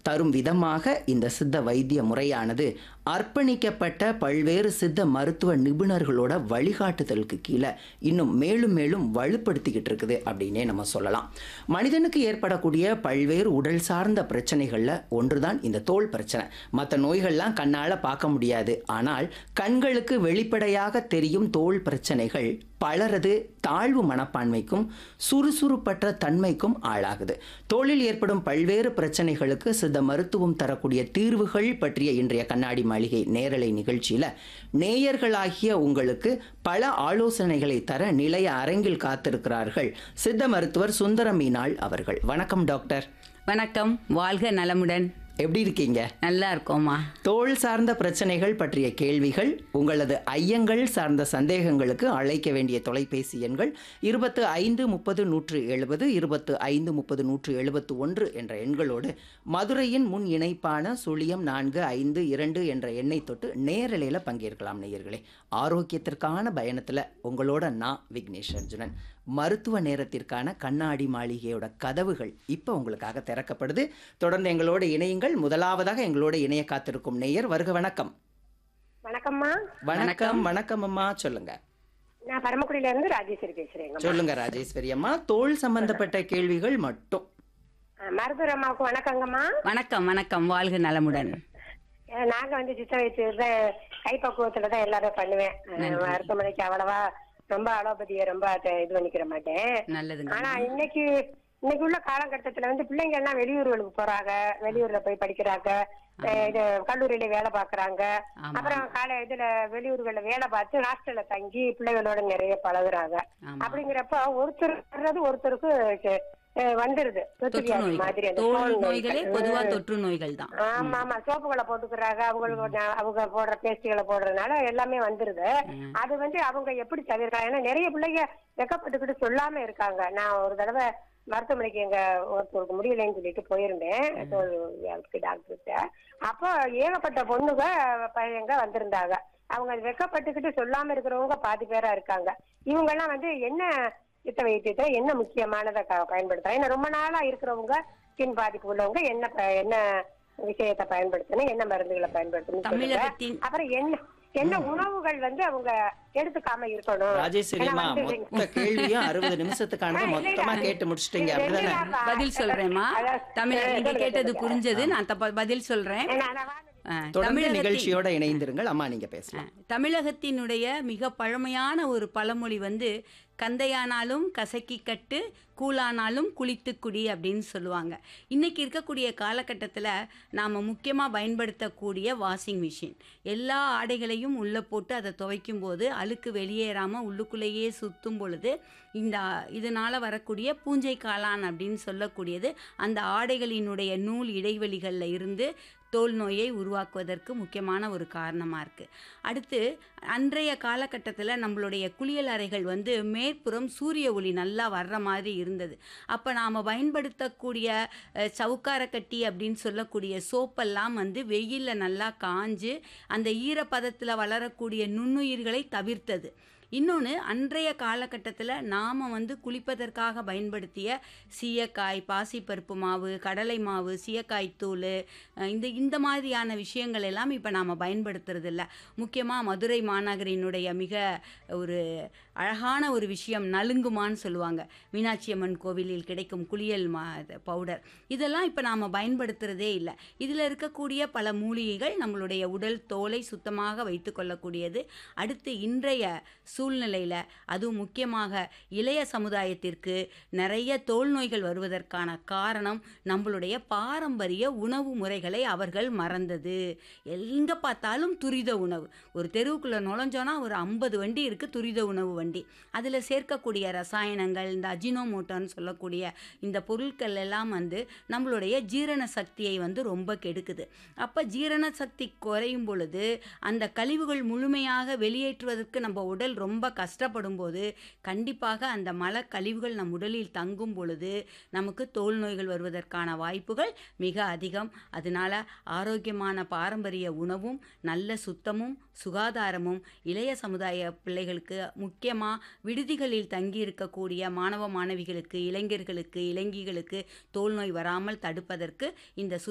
தரும் விதமாக இந்த சித்த வைத்திய முறையானது அர்ப்பணிக்கப்பட்ட பல்வேறு சித்த மருத்துவ நிபுணர்களோட வழிகாட்டுதலுக்கு கீழே இன்னும் மேலும் மேலும் வலுப்படுத்திக்கிட்டு இருக்குது அப்படின்னே நம்ம சொல்லலாம் மனிதனுக்கு ஏற்படக்கூடிய பல்வேறு உடல் சார்ந்த பிரச்சனைகளில் ஒன்றுதான் இந்த தோல் பிரச்சனை மற்ற நோய்கள்லாம் கண்ணால் பார்க்க முடியாது ஆனால் கண்களுக்கு வெளிப்படையாக தெரியும் தோல் பிரச்சனைகள் பலரது தாழ்வு மனப்பான்மைக்கும் சுறுசுறுப்பற்ற தன்மைக்கும் ஆளாகுது தோளில் ஏற்படும் பல்வேறு பிரச்சனைகளுக்கு சித்த மருத்துவம் தரக்கூடிய தீர்வுகள் பற்றிய இன்றைய கண்ணாடி மாளிகை நேரலை நிகழ்ச்சியில் நேயர்களாகிய உங்களுக்கு பல ஆலோசனைகளை தர நிலைய அரங்கில் காத்திருக்கிறார்கள் சித்த மருத்துவர் சுந்தரம் மீனாள் அவர்கள் வணக்கம் டாக்டர் வணக்கம் வாழ்க நலமுடன் எப்படி இருக்கீங்க நல்லா இருக்கோம்மா தோல் சார்ந்த பிரச்சனைகள் பற்றிய கேள்விகள் உங்களது ஐயங்கள் சார்ந்த சந்தேகங்களுக்கு அழைக்க வேண்டிய தொலைபேசி எண்கள் இருபத்து ஐந்து முப்பது நூற்று எழுபது இருபத்து ஐந்து முப்பது நூற்று எழுபத்து ஒன்று என்ற எண்களோடு மதுரையின் முன் இணைப்பான சுழியம் நான்கு ஐந்து இரண்டு என்ற எண்ணை தொட்டு நேரலையில் பங்கேற்கலாம் நேயர்களே ஆரோக்கியத்திற்கான பயணத்தில் உங்களோட நான் விக்னேஷ் அர்ஜுனன் மருத்துவ நேரத்திற்கான கண்ணாடி மாளிகையோட கதவுகள் இப்போ உங்களுக்காக திறக்கப்படுது தொடர்ந்து எங்களோட இணையுங்கள் முதலாவதாக எங்களோட இணைய காத்திருக்கும் நேயர் வருக வணக்கம் வணக்கம்மா வணக்கம் வணக்கம் அம்மா சொல்லுங்க நான் பரமக்குடியில இருந்து ராஜேஸ்வரி பேசுறேங்க சொல்லுங்க ராஜேஸ்வரி அம்மா தோல் சம்பந்தப்பட்ட கேள்விகள் மட்டும் மருத்துவர் அம்மாவுக்கு வணக்கங்கம்மா வணக்கம் வணக்கம் வாழ்க நலமுடன் அஹ் நாங்க வந்து சித்த வயசுல கைப்பக்குவத்துல தான் எல்லாரும் பண்ணுவேன் அஹ் மருத்துவமனைக்கு அவ்வளவா ரொம்ப அலோபதியை ரொம்ப அத- இது பண்ணிக்கிற மாட்டேன் நல்லதுங்க ஆனா இன்னைக்கு இன்னைக்கு உள்ள காலகட்டத்துல வந்து பிள்ளைங்க எல்லாம் வெளியூர்களுக்கு போறாங்க வெளியூர்ல போய் படிக்கிறாங்க அஹ் இது கல்லூரியில வேலை பாக்குறாங்க ஆமா. அப்புறம் காலை இதுல வெளியூர்கள்ல வேலை பார்த்து ஹாஸ்டல்ல தங்கி பிள்ளைகளோட நிறைய பழகுறாங்க ஆமா அப்படிங்கிறப்ப ஒருத்தர் வர்றது ஒருத்தருக்கு க- அஹ் வந்துருது தொற்று தொற்று வியாதி நோய்கள் மாதிரி அந்த தோல் தோல் நோய்களே நோய்கள். பொதுவா தொற்று நோய்கள் தான் ஆமா ஆமா சோப்புகளை போட்டுக்கிறாங்க அவங்களுக்கு அவங்க போடுற பேஸ்டுகளை போடுறதுனால எல்லாமே வந்துருது ம். அது வந்து அவங்க எப்படி தவிர்க்கலாம் ஏன்னா நிறைய பிள்ளைங்க வெக்கப்பட்டுக்கிட்டு சொல்லாம இருக்காங்க நான் ஒரு தடவை மருத்துவமனைக்கு எங்க ஒருத்தருக்கு முடியலைன்னு சொல்லிட்டு போயிருந்தேன் தோல் வியாதிக்கு டாக்டர்கிட்ட அப்போ ஏகப்பட்ட பொண்ணுங்க பையங்க வந்திருந்தாங்க அவங்க அது வெக்கப்பட்டுக்கிட்டு சொல்லாம இருக்கிறவங்க பாதி பேரா இருக்காங்க இவங்க எல்லாம் வந்து என்ன சித்த வைத்தியத்தை என்ன முக்கியமானதை க- பயன்படுத்தலாம் ஏன்னா ரொம்ப நாளா இருக்கிறவங்க பின் பாதிப்பு உள்ளவங்க என்ன ப- என்ன விஷயத்தை பயன்படுத்தணும் என்ன மருந்துகளை பயன்படுத்தணும் சொல்லுங்க. தமிழகத்தின் அப்புறம் என்ன என்ன உணவுகள் வந்து அவங்க எடுத்துக்காம இருக்கணும் ராஜேஸ்வரி ஏன்னா அம்மா வந்து- மொத்த கேள்வியும் அறுபது நிமிஷத்துக்கானது ஆ, மொத்தமா இல்லைடா. கேட்டு முடிச்சிட்டீங்க இது அப்படிதானே ரெண்டு பதில் சொல்றேன்மா அதான், தமிழ் அஹ் நீங்க சொல்லுங்க, கேட்டது சொல்லுங்க. புரிஞ்சது நான் தப்ப பதில் சொல்றேன் ஏன்னா, நான் வானொலி- ஆ, தொடர்ந்து தமிழகத்தின் நிகழ்ச்சியோட இணைந்திருங்கள் அம்மா நீங்க பேசலாம் ஆ, தமிழகத்தினுடைய மிக பழமையான ஒரு பழமொழி வந்து கந்தையானாலும் கசக்கி கட்டு கூழானாலும் குளித்து குடி அப்படின்னு சொல்லுவாங்க இன்னைக்கு இருக்கக்கூடிய காலகட்டத்தில் நாம் முக்கியமாக பயன்படுத்தக்கூடிய வாஷிங் மிஷின் எல்லா ஆடைகளையும் உள்ளே போட்டு அதை துவைக்கும் போது அழுக்கு வெளியேறாமல் உள்ளுக்குள்ளேயே சுற்றும் பொழுது இந்த இதனால் வரக்கூடிய பூஞ்சை காளான் அப்படின்னு சொல்லக்கூடியது அந்த ஆடைகளினுடைய நூல் இடைவெளிகளில் இருந்து தோல் நோயை உருவாக்குவதற்கு முக்கியமான ஒரு காரணமாக இருக்குது அடுத்து அன்றைய காலகட்டத்தில் நம்மளுடைய குளியல் அறைகள் வந்து மேற்புறம் சூரிய ஒளி நல்லா வர்ற மாதிரி இருந்தது அப்போ நாம் பயன்படுத்தக்கூடிய அஹ், சவுக்காரக்கட்டி அப்படின்னு சொல்லக்கூடிய சோப்பெல்லாம் வந்து வெயிலில் நல்லா காஞ்சு அந்த ஈரப்பதத்தில் வளரக்கூடிய நுண்ணுயிர்களை தவிர்த்தது இன்னொன்று அன்றைய காலகட்டத்தில் நாம் வந்து குளிப்பதற்காக பயன்படுத்திய சீயக்காய் பாசிப்பருப்பு மாவு கடலை மாவு சீயக்காய் தூள் அஹ் இந்த இந்த மாதிரியான விஷயங்கள் எல்லாம் இப்போ நாம் பயன்படுத்துறது இல்ல முக்கியமாக மதுரை மாநகரினுடைய மிக ஒரு அழகான ஒரு விஷயம் நலுங்குமான்னு சொல்லுவாங்க மீனாட்சி அம்மன் கோவிலில் கிடைக்கும் குளியல் மா பவுடர் இதெல்லாம் இப்போ நாம் பயன்படுத்துகிறதே இல்லை இதில் இருக்கக்கூடிய பல மூலிகைகள் நம்மளுடைய உடல் தோலை சுத்தமாக வைத்துக்கொள்ளக்கூடியது அடுத்து இன்றைய சூழ்நிலையில் அதுவும் முக்கியமாக இளைய சமுதாயத்திற்கு நிறைய தோல் நோய்கள் வருவதற்கான காரணம் நம்மளுடைய பாரம்பரிய உணவு முறைகளை அவர்கள் மறந்தது எங்கே பார்த்தாலும் துரித உணவு ஒரு தெருவுக்குள்ளே நுழைஞ்சோன்னா ஒரு ஐம்பது வண்டி இருக்குது துரித உணவு வண்டி அதில் சேர்க்கக்கூடிய ரசாயனங்கள் இந்த அஜினோமோட்டோன்னு சொல்லக்கூடிய இந்த பொருட்கள் எல்லாம் வந்து நம்மளுடைய ஜீரண சக்தியை வந்து ரொம்ப கெடுக்குது அப்போ ஜீரண சக்தி குறையும் பொழுது அந்த கழிவுகள் முழுமையாக வெளியேற்றுவதற்கு நம்ம உடல் ரொம்ப கஷ்டப்படும் போது கண்டிப்பாக அந்த மல கழிவுகள் நம் உடலில் தங்கும் பொழுது நமக்கு தோல் நோய்கள் வருவதற்கான வாய்ப்புகள் மிக அதிகம் அதனால ஆரோக்கியமான பாரம்பரிய உணவும் நல்ல சுத்தமும் சுகாதாரமும் இளைய சமுதாய பிள்ளைகளுக்கு முக்கியமாக விடுதிகளில் தங்கி இருக்கக்கூடிய மாணவ மாணவிகளுக்கு இளைஞர்களுக்கு இளைஞிகளுக்கு தோல் நோய் வராமல் தடுப்பதற்கு இந்த